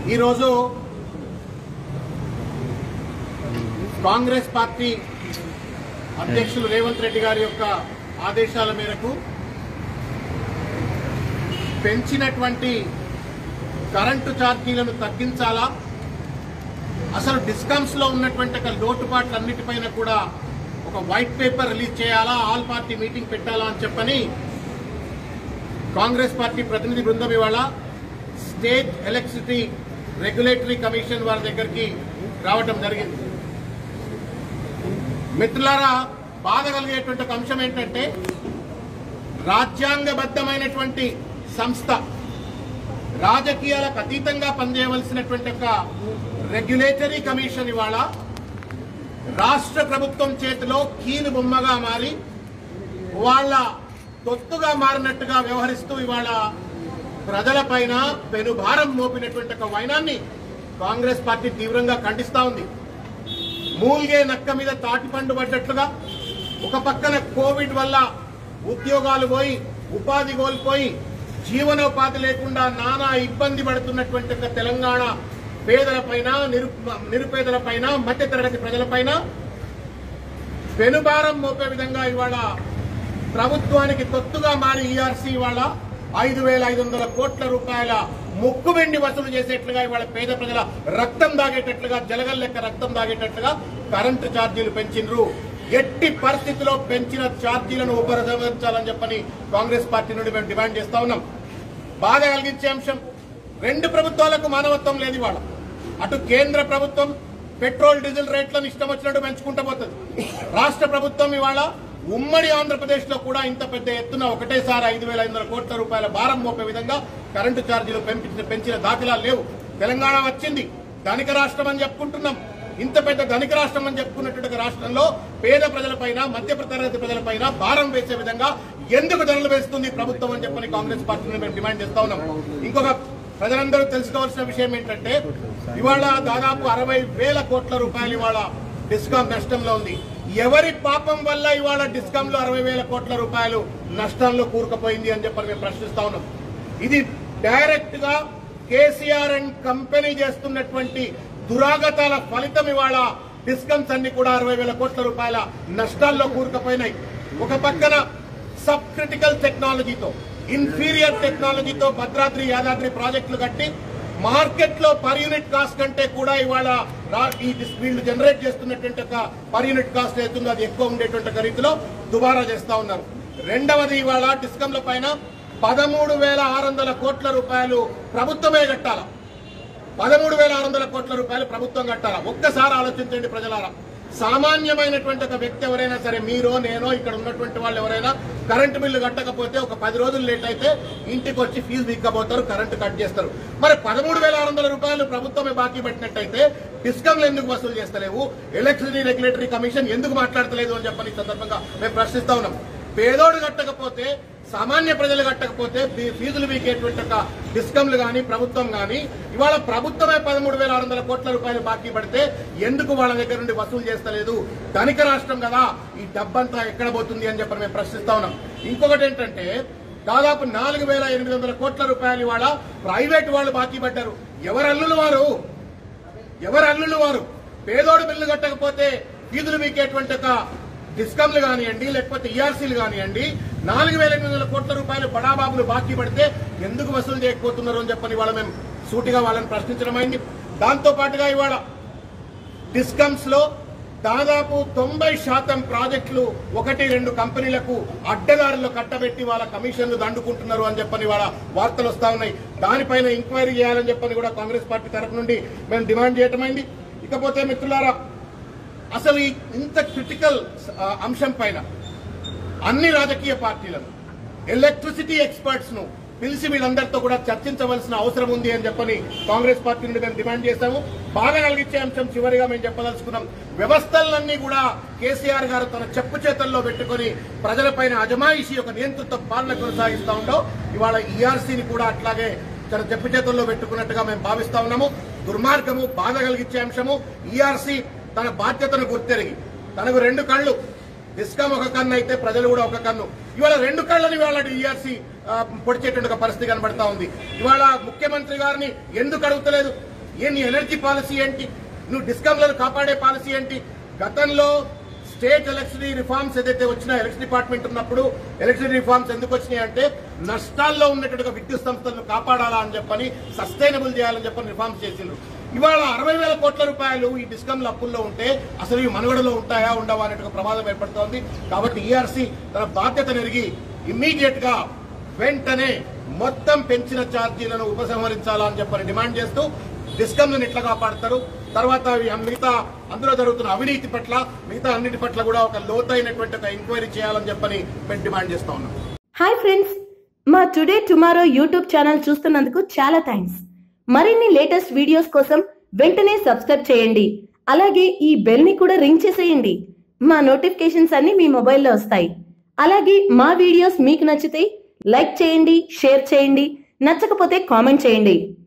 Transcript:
ఈరోజు కాంగ్రెస్ పార్టీ అధ్యక్షులు రేవంత్ రెడ్డి గారి యొక్క ఆదేశాల మేరకు పెంచినటువంటి కరెంటు ఛార్జీలను తగ్గించాలా అసలు డిస్కమ్స్ లో ఉన్నటువంటి ఒక లోటుపాట్లన్నిటిపైన కూడా ఒక వైట్ పేపర్ రిలీజ్ చేయాలా ఆల్ పార్టీ మీటింగ్ పెట్టాలా అని చెప్పని కాంగ్రెస్ పార్టీ ప్రతినిధి బృందం ఇవాళ స్టేట్ ఎలక్ట్రిసిటీ రెగ్యులేటరీ కమిషన్ వారి దగ్గరికి రావటం జరిగింది మిత్రులారా బాధ కలిగేటువంటి ఒక అంశం ఏంటంటే రాజ్యాంగబద్ధమైనటువంటి సంస్థ రాజకీయాలకు అతీతంగా పనిచేయవలసినటువంటి ఒక రెగ్యులేటరీ కమిషన్ ఇవాళ రాష్ట్ర ప్రభుత్వం చేతిలో కీలు బొమ్మగా మారి వాళ్ళ తొత్తుగా మారినట్టుగా వ్యవహరిస్తూ ఇవాళ ప్రజలపైన పెనుభారం మోపినటువంటి ఒక వైనాన్ని కాంగ్రెస్ పార్టీ తీవ్రంగా ఖండిస్తా ఉంది మూల్గే నక్క మీద తాటిపండు పడ్డట్లుగా ఒక పక్కన కోవిడ్ వల్ల ఉద్యోగాలు పోయి ఉపాధి కోల్పోయి జీవనోపాధి లేకుండా నానా ఇబ్బంది పడుతున్నటువంటి ఒక తెలంగాణ పేదలపైన నిరు నిరుపేదలపైన మధ్యతరగతి ప్రజలపైన పెనుభారం మోపే విధంగా ఇవాళ ప్రభుత్వానికి తొత్తుగా మారి ఈఆర్సీ ఇవాళ ఐదు వేల ఐదు వందల కోట్ల రూపాయల ముక్కు వెండి వసూలు చేసేట్లుగా ఇవాళ పేద ప్రజల రక్తం దాగేటట్లుగా జలగల్ లెక్క రక్తం దాగేటట్లుగా కరెంటు ఛార్జీలు పెంచిండ్రు ఎట్టి పరిస్థితిలో పెంచిన ఛార్జీలను ఉపరమించాలని చెప్పని కాంగ్రెస్ పార్టీ నుండి మేము డిమాండ్ చేస్తా ఉన్నాం బాధ కలిగించే అంశం రెండు ప్రభుత్వాలకు మానవత్వం లేదు ఇవాళ అటు కేంద్ర ప్రభుత్వం పెట్రోల్ డీజిల్ రేట్లను ఇష్టం వచ్చినట్టు పెంచుకుంటూ పోతుంది రాష్ట్ర ప్రభుత్వం ఇవాళ ఉమ్మడి ఆంధ్రప్రదేశ్ లో కూడా ఇంత పెద్ద ఎత్తున ఒకటేసారి ఐదు వేల ఐదు వందల కోట్ల రూపాయల భారం మోపే విధంగా కరెంటు ఛార్జీలు పెంచిన పెంచిన దాఖలాలు లేవు తెలంగాణ వచ్చింది ధనిక రాష్ట్రం అని చెప్పుకుంటున్నాం ఇంత పెద్ద ధనిక రాష్ట్రం అని చెప్పుకున్నటువంటి రాష్ట్రంలో పేద ప్రజలపైన మధ్య తరగతి ప్రజలపైన భారం వేసే విధంగా ఎందుకు ధరలు వేస్తుంది ప్రభుత్వం అని చెప్పని కాంగ్రెస్ పార్టీని మేము డిమాండ్ చేస్తా ఉన్నాం ఇంకొక ప్రజలందరూ తెలుసుకోవాల్సిన విషయం ఏంటంటే ఇవాళ దాదాపు అరవై వేల కోట్ల రూపాయలు ఇవాళ డిస్కాం నష్టంలో ఉంది ఎవరి పాపం వల్ల ఇవాళ డిస్కాం లో అరవై వేల కోట్ల రూపాయలు నష్టంలో కూరుకుపోయింది అని చెప్పని మేము ప్రశ్నిస్తా ఉన్నాం ఇది డైరెక్ట్ గా కేసీఆర్ అండ్ కంపెనీ చేస్తున్నటువంటి దురాగతాల ఫలితం ఇవాళ డిస్కమ్స్ అన్ని కూడా అరవై వేల కోట్ల రూపాయల నష్టాల్లో కూరుకుపోయినాయి ఒక పక్కన సబ్ క్రిటికల్ టెక్నాలజీతో ఇన్ఫీరియర్ టెక్నాలజీతో భద్రాద్రి యాదాద్రి ప్రాజెక్టులు కట్టి మార్కెట్ లో పర్ యూనిట్ కాస్ట్ కంటే కూడా ఇవాళ రా- ఈ డిస్- వీళ్ళు జనరేట్ చేస్తున్నటువంటి ఒక పర్ యూనిట్ కాస్ట్ ఏతుందో అది ఎక్కువ ఉండేటువంటి ఒక రీతిలో దుబారా చేస్తా ఉన్నారు రెండవది ఇవాళ డిస్కంల పైన పదమూడు వేల ఆరు వందల కోట్ల రూపాయలు ప్రభుత్వమే కట్టాల పదమూడు వేల ఆరు వందల కోట్ల రూపాయలు ప్రభుత్వం కట్టాలా ఒక్కసారి ఆలోచించండి ప్రజలారా సామాన్యమైనటువంటి ఒక వ్యక్తి ఎవరైనా సరే మీరో నేనో ఇక్కడ ఉన్నటువంటి వాళ్ళు ఎవరైనా కరెంటు బిల్లు కట్టకపోతే ఒక పది రోజులు లేట్ అయితే ఇంటికి వచ్చి ఫీజు దిక్కబోతారు కరెంటు కట్ చేస్తారు మరి పదమూడు వేల ఆరు వందల రూపాయలు ప్రభుత్వమే బాకీ పెట్టినట్టయితే డిస్కమ్లు ఎందుకు వసూలు చేస్తలేవు ఎలక్ట్రిసిటీ రెగ్యులేటరీ కమిషన్ ఎందుకు మాట్లాడతలేదు అని చెప్పని ఈ సందర్భంగా మేము ప్రశ్నిస్తా ఉన్నాం పేదోడు కట్టకపోతే సామాన్య ప్రజలు కట్టకపోతే ఫీ- ఫీజులు వీకేటువంటి ఒక డిస్కమ్లు కానీ ప్రభుత్వం కానీ ఇవాళ ప్రభుత్వమే పదమూడు వేల ఆరు వందల కోట్ల రూపాయలు బాకీ పడితే ఎందుకు వాళ్ళ దగ్గర నుండి వసూలు చేస్తలేదు ధనిక రాష్ట్రం కదా ఈ డబ్బంతా ఎక్కడ పోతుంది అని చెప్పి మేము ప్రశ్నిస్తా ఉన్నాం ఇంకొకటి ఏంటంటే దాదాపు నాలుగు వేల ఎనిమిది వందల కోట్ల రూపాయలు ఇవాళ ప్రైవేట్ వాళ్ళు బాకీ పడ్డారు ఎవరు అల్లులు వారు ఎవరు అల్లుళ్ళు వారు పేదోడు బిల్లు కట్టకపోతే ఫీజులు మీకేటువంటి ఒక డిస్కమ్లు కానివ్వండి లేకపోతే ఈఆర్సీలు కానివ్వండి నాలుగు వేల ఎనిమిది వందల కోట్ల రూపాయలు బడాబాబులు బాకీ పడితే ఎందుకు వసూలు చేయకపోతున్నారు అని చెప్పని ఇవాళ మేము సూటిగా వాళ్ళని ప్రశ్నించడం అయింది దాంతో పాటుగా ఇవాళ డిస్కమ్స్ లో దాదాపు తొంభై శాతం ప్రాజెక్టులు ఒకటి రెండు కంపెనీలకు అడ్డదారులు కట్టబెట్టి వాళ్ళ కమిషన్లు దండుకుంటున్నారు అని చెప్పని వాళ్ళ వార్తలు వస్తా ఉన్నాయి దానిపైన ఎంక్వైరీ చేయాలని చెప్పని కూడా కాంగ్రెస్ పార్టీ తరఫు నుండి మేము డిమాండ్ చేయటమైంది ఇకపోతే మిత్రులారా అసలు ఈ ఇంత క్రిటికల్ ఆ, అంశం పైన అన్ని రాజకీయ పార్టీలను ఎలక్ట్రిసిటీ ఎక్స్పర్ట్స్ ను పిలిచి వీళ్ళందరితో కూడా చర్చించవలసిన అవసరం ఉంది అని చెప్పని కాంగ్రెస్ పార్టీ నుండి మేము డిమాండ్ చేశాము బాగా కలిగించే అంశం చివరిగా మేము చెప్పదలుచుకున్నాం వ్యవస్థలన్నీ కూడా కేసీఆర్ గారు తన చెప్పు చేతల్లో పెట్టుకొని ప్రజలపైన అజమాయిషి ఒక నియంత్రిత పాలన కొనసాగిస్తా ఉండవు ఇవాళ ఈఆర్సీని కూడా అట్లాగే తన చెప్పు చేతుల్లో పెట్టుకున్నట్టుగా మేము భావిస్తా ఉన్నాము దుర్మార్గము బాధ కలిగించే అంశము ఈఆర్సీ తన బాధ్యతను గుర్తెరిగి తనకు రెండు కళ్ళు డిస్కామ్ ఒక కన్ను అయితే ప్రజలు కూడా ఒక కన్ను ఇవాళ రెండు కళ్ళని ఇవాళ ఈఆర్సీ పొడిచేటువంటి ఒక పరిస్థితి కనబడతా ఉంది ఇవాళ ముఖ్యమంత్రి గారిని ఎందుకు అడుగుతలేదు ఏ నీ ఎనర్జీ పాలసీ ఏంటి నువ్వు డిస్కమ్లను కాపాడే పాలసీ ఏంటి గతంలో స్టేట్ ఎలక్ట్రిసిటీ రిఫార్మ్స్ ఏదైతే వచ్చినా ఎలక్ట్రిసిటీ డిపార్ట్మెంట్ ఉన్నప్పుడు ఎలక్ట్రిసిటీ రిఫార్మ్స్ ఎందుకు వచ్చినాయి అంటే నష్టాల్లో ఉన్నట్టుగా విద్యుత్ సంస్థలను కాపాడాలా అని చెప్పని సస్టైనబుల్ చేయాలని చెప్పని రిఫార్మ్స్ చేసిండ్రు ఇవాళ అరవై వేల కోట్ల రూపాయలు ఈ డిస్కమ్ల అప్పుల్లో ఉంటే అసలు ఈ మనుగడలో ఉంటాయా ఉండవా అనేటువంటి ప్రమాదం ఏర్పడుతోంది కాబట్టి ఈఆర్సీ తన బాధ్యతను ఎరిగి ఇమ్మీడియట్ గా వెంటనే మొత్తం పెంచిన ఛార్జీలను ఉపసంహరించాలా అని చెప్పని డిమాండ్ చేస్తూ డిస్కమ్లను ఎట్లా కాపాడతారు తర్వాత ఈ మిగతా అందులో జరుగుతున్న అవినీతి పట్ల మిగతా అన్నిటి పట్ల కూడా ఒక లోతైనటువంటి ఒక ఎంక్వైరీ చేయాలని చెప్పని మేము డిమాండ్ చేస్తా ఉన్నాం హాయ్ ఫ్రెండ్స్ మా టుడే టుమారో యూట్యూబ్ ఛానల్ చూస్తున్నందుకు చాలా థ్యాంక్స్ మరిన్ని లేటెస్ట్ వీడియోస్ కోసం వెంటనే సబ్స్క్రైబ్ చేయండి అలాగే ఈ బెల్ ని కూడా రింగ్ చేసేయండి మా నోటిఫికేషన్స్ అన్ని మీ మొబైల్లో వస్తాయి అలాగే మా వీడియోస్ మీకు నచ్చితే లైక్ చేయండి షేర్ చేయండి నచ్చకపోతే కామెంట్ చేయండి